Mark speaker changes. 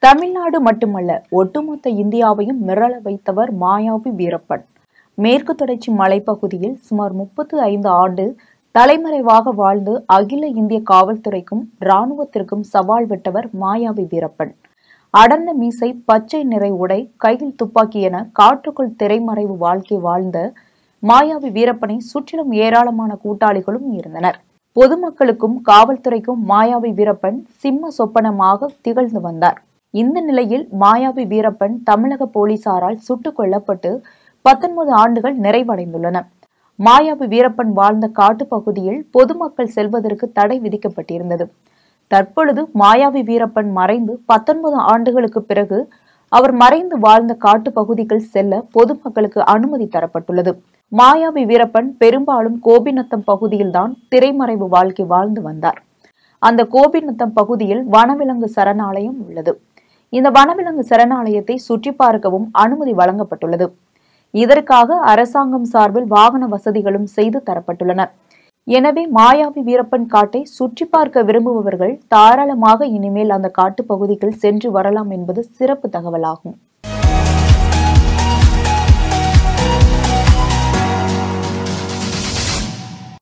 Speaker 1: தமிழ்நாடு மட்டுமல்ல ஒட்டுமொத்த இந்தியாவையும் மிரள வைத்தவர் மாயாவி வீரப்பன் மேற்கு தொடர்ச்சி மலைப்பகுதியில் சுமார் முப்பத்து ஐந்து ஆண்டு தலைமறைவாக வாழ்ந்து அகில இந்திய காவல்துறைக்கும் இராணுவத்திற்கும் சவால் விட்டவர் மாயாவி வீரப்பன் அடர்ந்த மீசை பச்சை நிறை உடை கையில் துப்பாக்கி என காற்றுக்குள் திரைமறைவு வாழ்க்கை வாழ்ந்த மாயாவி வீரப்பனை சுற்றிலும் ஏராளமான கூட்டாளிகளும் இருந்தனர் பொதுமக்களுக்கும் காவல்துறைக்கும் மாயாவி வீரப்பன் சிம்ம சொப்பனமாக திகழ்ந்து வந்தார் இந்த நிலையில் மாயாவி வீரப்பன் தமிழக போலீசாரால் சுட்டுக் கொல்லப்பட்டு பத்தொன்பது ஆண்டுகள் நிறைவடைந்துள்ளன மாயாவி வீரப்பன் வாழ்ந்த காட்டுப்பகுதியில் பொதுமக்கள் செல்வதற்கு தடை விதிக்கப்பட்டிருந்தது தற்பொழுது மாயாவி வீரப்பன் மறைந்து பத்தொன்பது ஆண்டுகளுக்கு பிறகு அவர் மறைந்து வாழ்ந்த காட்டு பகுதிகள் செல்ல பொதுமக்களுக்கு அனுமதி தரப்பட்டுள்ளது மாயாவி வீரப்பன் பெரும்பாலும் கோபிநத்தம் பகுதியில்தான் திரைமறைவு வாழ்க்கை வாழ்ந்து வந்தார் அந்த கோபிநத்தம் பகுதியில் வனவிலங்கு சரணாலயம் உள்ளது இந்த வனவிலங்கு சரணாலயத்தை சுற்றி பார்க்கவும் அனுமதி வழங்கப்பட்டுள்ளது இதற்காக அரசாங்கம் சார்பில் வாகன வசதிகளும் செய்து தரப்பட்டுள்ளன எனவே மாயாவி வீரப்பன் காட்டை சுற்றி பார்க்க விரும்புபவர்கள் தாராளமாக இனிமேல் அந்த காட்டு பகுதிகள் சென்று வரலாம் என்பது சிறப்பு தகவலாகும்